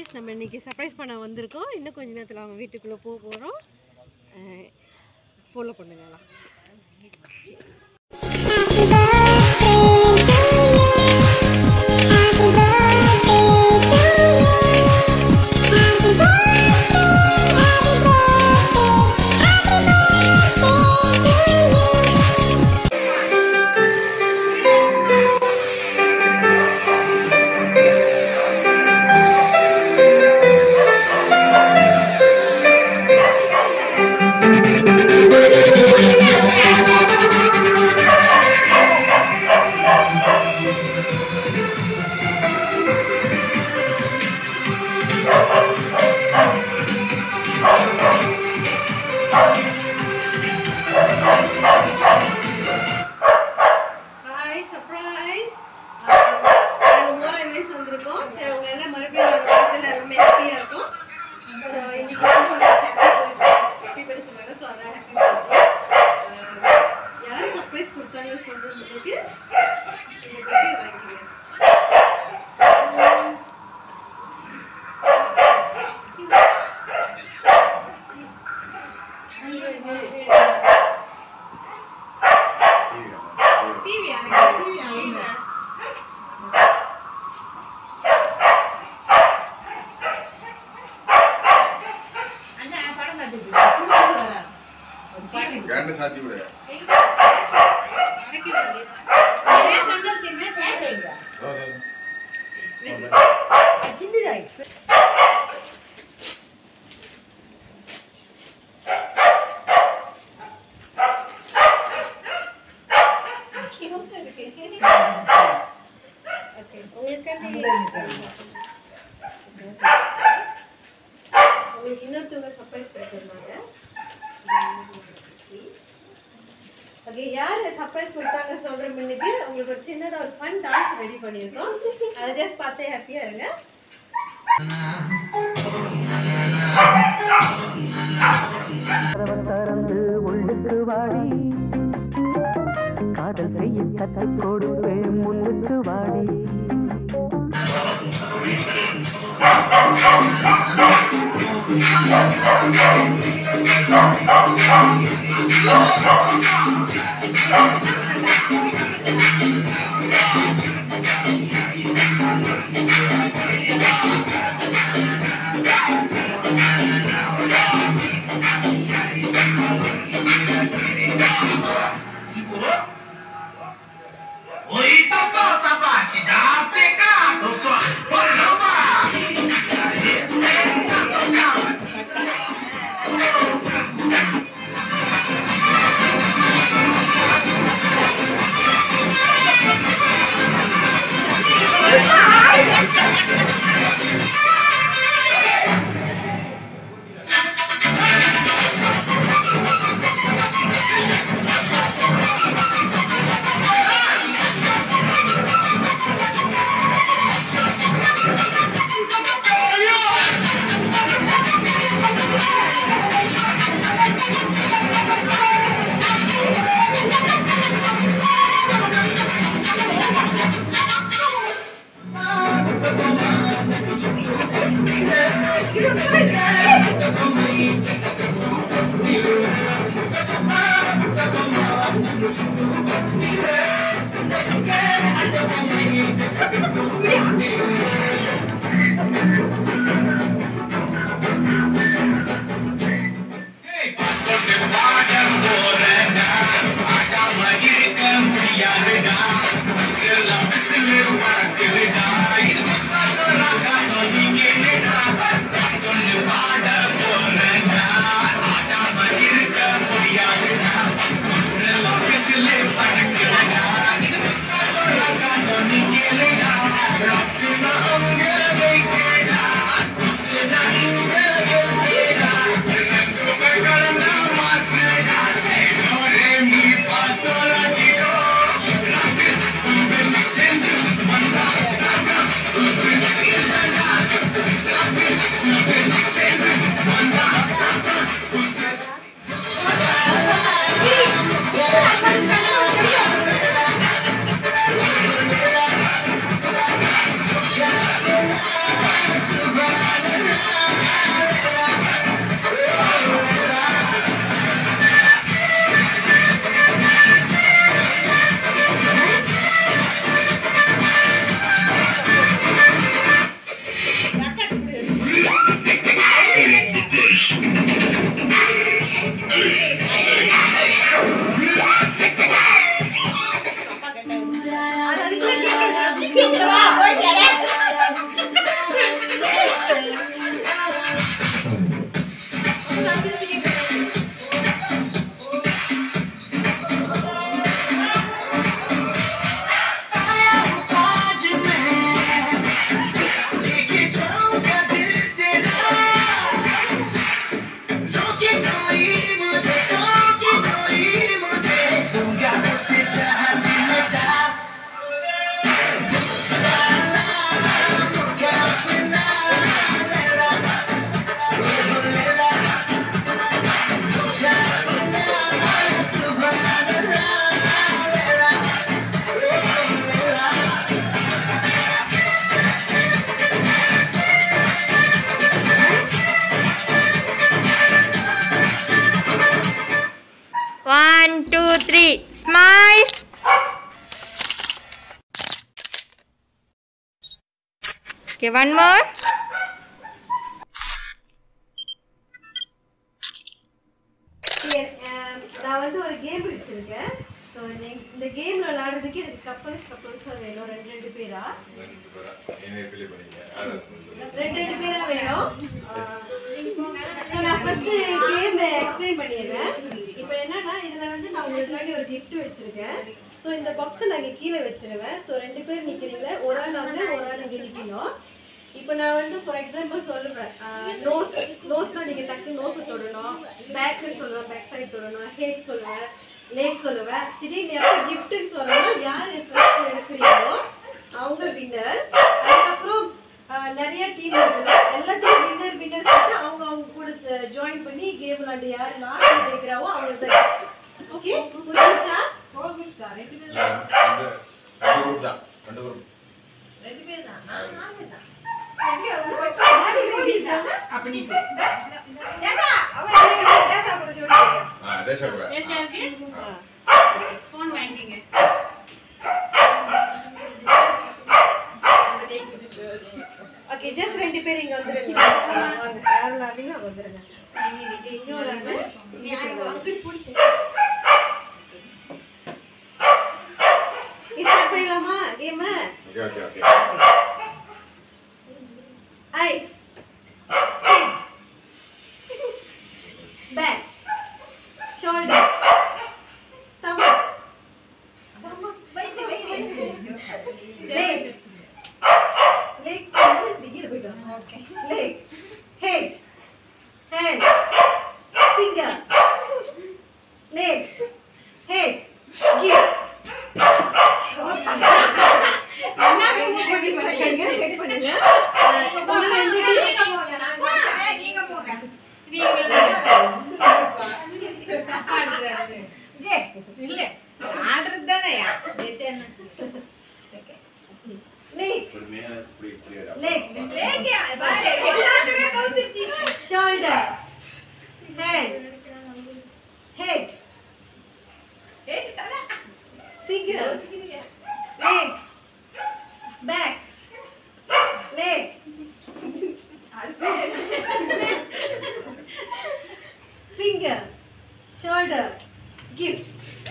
Surprise நம்ம இன்னைக்கு surprise பண்ண வந்திருக்கோம் இன்னும் கொஞ்ச நேரத்தில் அவங்க வீட்டுக்குள்ளே போக போகிறோம் ஃபாலோ பண்ணுங்கலாம் ஹாய் சர்ப்ரைஸ் நாங்கள் மோரா வயசு வந்திருக்கோம் சரி அவங்க எல்லாம் மறுபடியும் நம்ம வீட்டில் எல்லாமே ஹாப்பியாக இருக்கும் ஸோ இன்னைக்கு வந்து ஹாப்பி பர்த்டே சொன்னாங்க ஸோ அதான் ஹாப்பி யார் சர்ப்ரைஸ் கொடுத்தாலும் சொல்கிறதுக்கு இந்த புக்கே வாங்கிக்கிறேன் டிவி டிவி கேண்டு சாத்தி விடு ஓ, ஓ, ஓ. உங்களுக்கு இன்னொருத்தவங்க சர்ப்ரைஸ் கொடுத்துருந்தாங்க ஓகே யார் சர்ப்ரைஸ் கொடுத்தாங்க சொல்ற முன்னுக்கு உங்களுக்கு ஒரு சின்னதாக ஒரு ஃபன் டான்ஸ் ரெடி பண்ணியிருக்கோம் அதை ஜஸ்ட் பார்த்தே ஹாப்பியாக இருங்க திறந்து உள்ளுக்கு வாடி காதல் செய்ய கற்றுக் கொடுப்பேன் முன்னுக்கு வாடி Oi, então solta a batida seca, eu sou a Panama. Okay okay one more Here, um, நான் வந்து ஒரு கேம் வச்சிருக்கேன் ஸோ இந்த கேம்ல விளையாடுறதுக்கு எனக்கு கப்பல்ஸ் கப்பல்ஸாக வேணும் ரெண்டு ரெண்டு பேரா என்ன ஃபில் பண்ணீங்க ஆறு நிமிஷம். ரெண்டு ரெண்டு பேரா வேணும் ஸோ நான் ஃபர்ஸ்ட் கேம் எக்ஸ்பிளைன் பண்ணிடுறேன் இப்போ என்னன்னா இதில் வந்து நான் உங்களுக்காண்டி ஒரு gift வச்சிருக்கேன் ஸோ இந்த பாக்ஸை நான் இங்கே கீழே வச்சிருவேன் ஸோ ரெண்டு பேர் நிற்கிறீங்க ஒரு ஆள் அங்கே ஒரு ஆள் இங்கே நிற்கணும் இப்போ நான் வந்து ஃபார் எக்ஸாம்பிள் சொல்லுவேன் நோஸ் நோஸ்னா நீங்கள் டக்கு நோஸை தொடணும் பேக்குன்னு சொல்லுவேன் பேக் சைடு தொடணும் ஹெட் சொல்லுவேன் லேக் சொல்லுவேன் திடீர்னு யாராவது கிஃப்ட்னு சொல்லணும் யார் ஃபர்ஸ்ட் எடுக்கிறீங்களோ அவங்க வின்னர் அதுக்கப்புறம் ஆஹ், நிறைய டீம் இருக்குல்ல எல்லாத்தையும் வின்னர் வின்னர் சொல்லிட்டு அவங்க அவங்க கூட ஜாயின் பண்ணி கேம் விளாண்டு யார் லாஸ்ட் ஜெயிக்கிறாவோ அவங்களுக்கு தான் ஓகே புரிஞ்சுச்சா ரெண்டு ரெண்டு group தான் ரெண்டு group. ஆ, தேசா கூட. ஃபோன் வாங்கிக்கங்க ஓகே ஜஸ்ட் ரெண்டு பேர் இங்க வந்துருங்க ஆஹ், வாங்க யார் விளாடுறீங்களோ அவங்க வந்துருங்க இங்க இங்க ஒரு ஆளு ஸ்டார்ட் பண்ணிடலாமா game okay okay okay eyes head back shoulder stomach leg leg வந்து பிகிற போயிட்டோம் okay leg head hand finger leg head gift wait பண்ணுங்க இன்னும் ரெண்டு leg பொறுமையா இப்படி இப்படி எடு. leg shoulder hand head finger leg back leg finger shoulder gift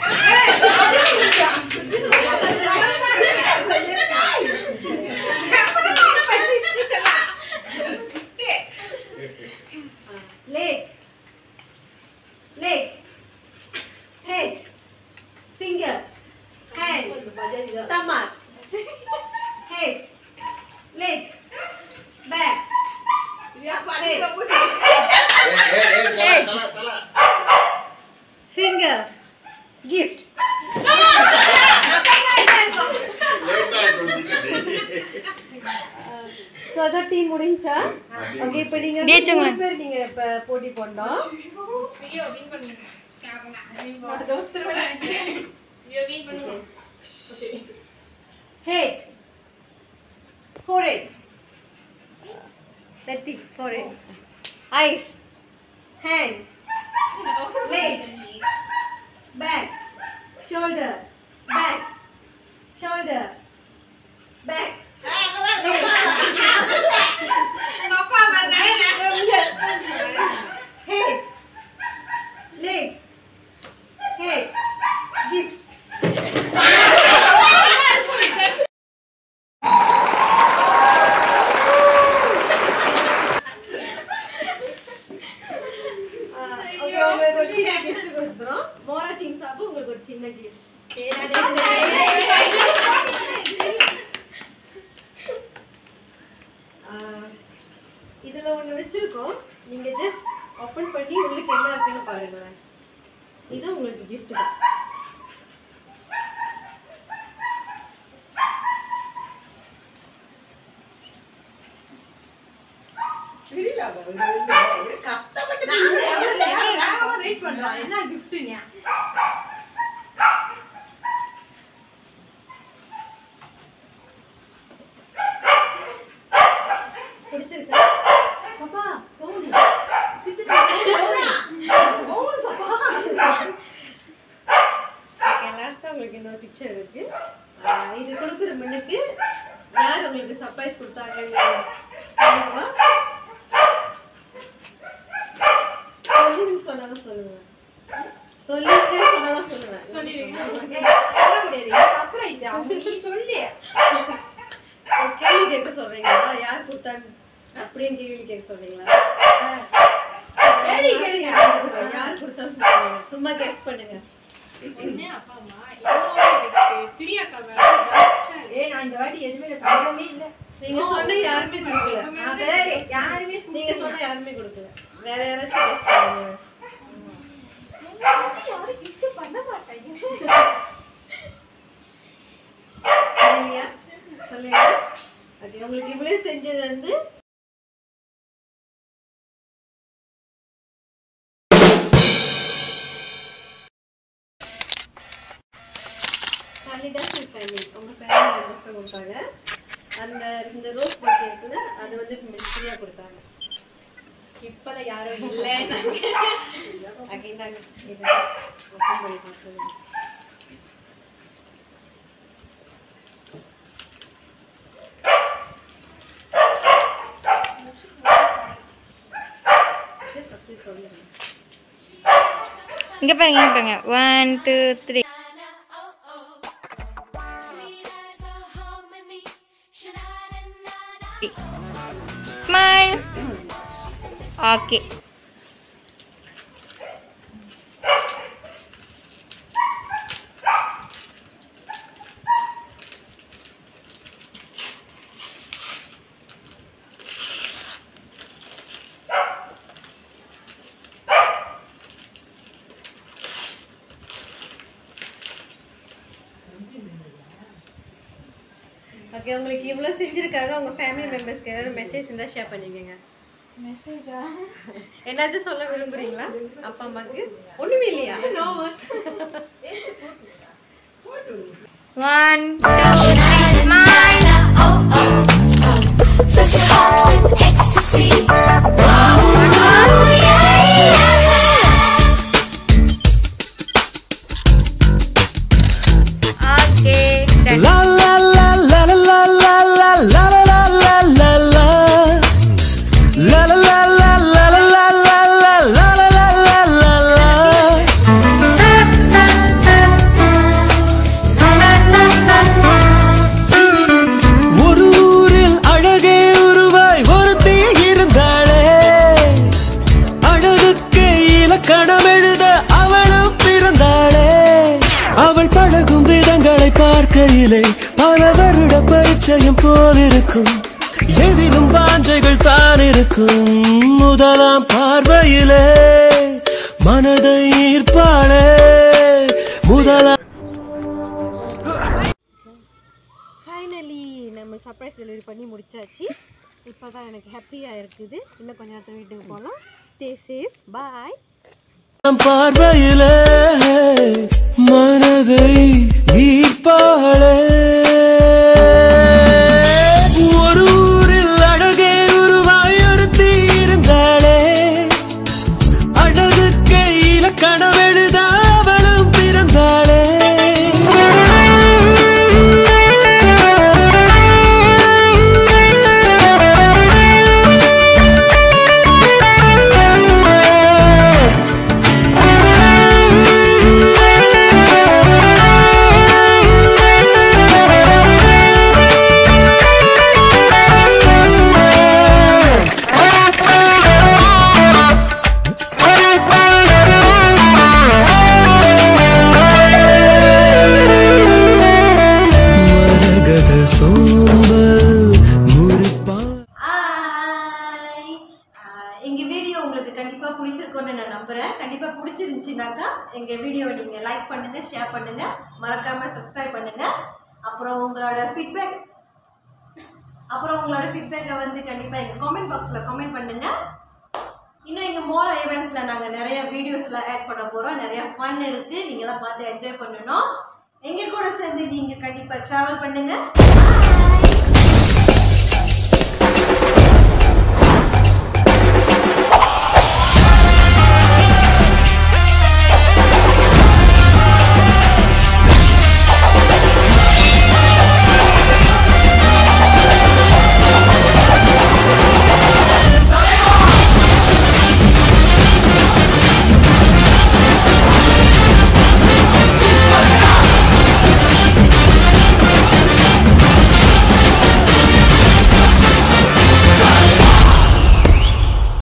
leg leg head finger hand stomach head leg back head ஏய், ஏய், ஏய், தல, தல, தல. finger gift Late ஆ கொஞ்சிக்கிட்டு. ஸோ அதான் டீம் முடிஞ்சா ஓகே இப்போ நீங்க வந்து ஜெயிச்சவங்க. மூணு பேர் நீங்க இப்போ போட்டி போடணும் head forehead நெத்தி forehead eyes hand leg back shoulder back shoulder back leg head leg head gift okay உங்களுக்கு ஒரு சின்ன gift கொடுக்குறோம் மோரா டீம் சார்பு உங்களுக்கு ஒரு சின்ன gift ஆஹ், இதுல ஒண்ணு வச்சிருக்கோம் நீங்க ஜஸ்ட் ஓபன் பண்ணி உங்களுக்கு என்ன இருக்குன்னு பாருங்க இது உங்களுக்கு gift தான் என்ன கிஃப்ட்டுங்க பிடிச்சிருக்கா பாப்பா கவுனி ஓகே லாஸ்ட்டாக உங்களுக்கு இன்னொரு பிக்சர் இருக்கு ஆஹ் இது கொடுக்குற மண்ணுக்கு யார் உங்களுக்கு சர்ப்ரைஸ் கொடுத்தாங்கன்னு சொன்னாதான் சொல்லுவேன் சொல்லிருக்க சொன்னாதான் சொல்லுவேன் சொல்லிருங்க. சொல்ல முடியாது சர்ப்ரைஸ் அவங்க நீ சொல்லு ஒரு கேள்வி கேட்க சொல்றீங்களா யார் கொடுத்தா அப்படின்னு கேள்வி கேட்க சொல்றீங்களா கேள்வி கேளுங்க. யார் கொடுத்தாலும் சொல்லுங்க. சும்மா கெஸ் பண்ணுங்க ஒண்ணு அப்பா அம்மா இன்னொன்னு எனக்கு பிரியாக்கா மேல doubt-ஆ இருக்கு. ஏய் நான் இந்த வாட்டி எதுவுமே சம்பளமே இல்ல நீங்க சொன்ன யாருமே கொடுக்கல நான் வேற யாருமே நீங்க சொன்ன யாருமே கொடுக்கல வேற யாராச்சும் கெஸ் பண்ணுங்க யாரும் gift பண்ண மாட்டாங்க சொல்லுங்க சொல்லுங்க ஓகே உங்களுக்கு இவ்வளவு செஞ்சது வந்து காளிதாஸ் ஃபேமிலி உங்க ஃபேமிலி மெம்பர்ஸ் தான் கொடுத்தாங்க அந்த இந்த ரோஸ் பாக்கி இருக்குல்ல அது வந்து ஃப்ரீயாக கொடுத்தாங்க இப்பதான் யாரும் இல்லைன்னு ஓகே இந்தாங்க இதை ஓப்பன் பண்ணி பார்க்குறது அப்படி சொல்லுங்க இங்க பாருங்க இங்க பாருங்க one two three smile okay okay உங்களுக்கு இவ்வளோ செஞ்சிருக்காங்க உங்க ஃபேமிலி மெம்பர்ஸ்க்கு ஏதாவது மெசேஜ் இருந்தால் ஷேர் பண்ணிக்கோங்க மெசேஜா என்னாச்சும் சொல்ல விரும்புறீங்களா அப்பா அம்மாக்கு ஒண்ணுமே இல்லையா no words one smile Fills your heart with ecstasy. Oh, yeah, yeah. Okay La la la la la la la la la la la la la la La la la la la la la la la la la la la la ஒரு ஊரில் அழகே உருவாய் ஒருத்தி இருந்தாளே அழகுக்கு இலக்கணம் எழுத அவளும் பிறந்தாளே அவள் பழகும் விதங்களை பார்க்கையிலே பல வருட பரிச்சயம் போல் இருக்கும் எதிலும் வாஞ்சைகள் தான் இருக்கும் முதலாம் பார்வையிலே மனதை ஈர்ப்பாளே முதலாம் ஃபைனலி நம்ம சர்ப்ரைஸ் டெலிவரி பண்ணி முடிச்சாச்சு இப்போ தான் எனக்கு ஹாப்பியாக இருக்குது இன்னும் கொஞ்ச நேரத்தில் வீட்டுக்கு போகலாம் ஸ்டே சேஃப் பாய் பார்வையிலே மனதை ஈர்ப்பாளே ஒரு ஊரில் அழகே உருவாய் ஒருத்தி இருந்தாளே அழகுக்கு இலக்கணம் எழுத அவளும் பிறந்தாளே மரகத சோம்பல் முறிப்பா ஹாய் எங்கள் வீடியோ உங்களுக்கு கண்டிப்பாக பிடிச்சிருக்கோன்னு நான் நம்புகிறேன் கண்டிப்பாக பிடிச்சிருந்துச்சினாக்கா எங்கள் வீடியோவை நீங்கள் லைக் பண்ணுங்கள் ஷேர் பண்ணுங்கள் மறக்காமல் சப்ஸ்கிரைப் பண்ணுங்கள் அப்புறம் உங்களோட ஃபீட்பேக் அப்புறம் உங்களோட ஃபீட்பேக்கை வந்து கண்டிப்பாக எங்கள் காமெண்ட் பாக்ஸில் கமெண்ட் பண்ணுங்கள் இன்னும் எங்கள் மோரோ ஈவெண்ட்ஸில் நாங்கள் நிறைய வீடியோஸ்லாம் ஆட் பண்ண போகிறோம் நிறைய ஃபன் இருக்குது நீங்களாம் பார்த்து என்ஜாய் பண்ணணும் எங்கள் கூட சேர்ந்து நீங்கள் கண்டிப்பாக ட்ராவல் பண்ணுங்கள் Bye.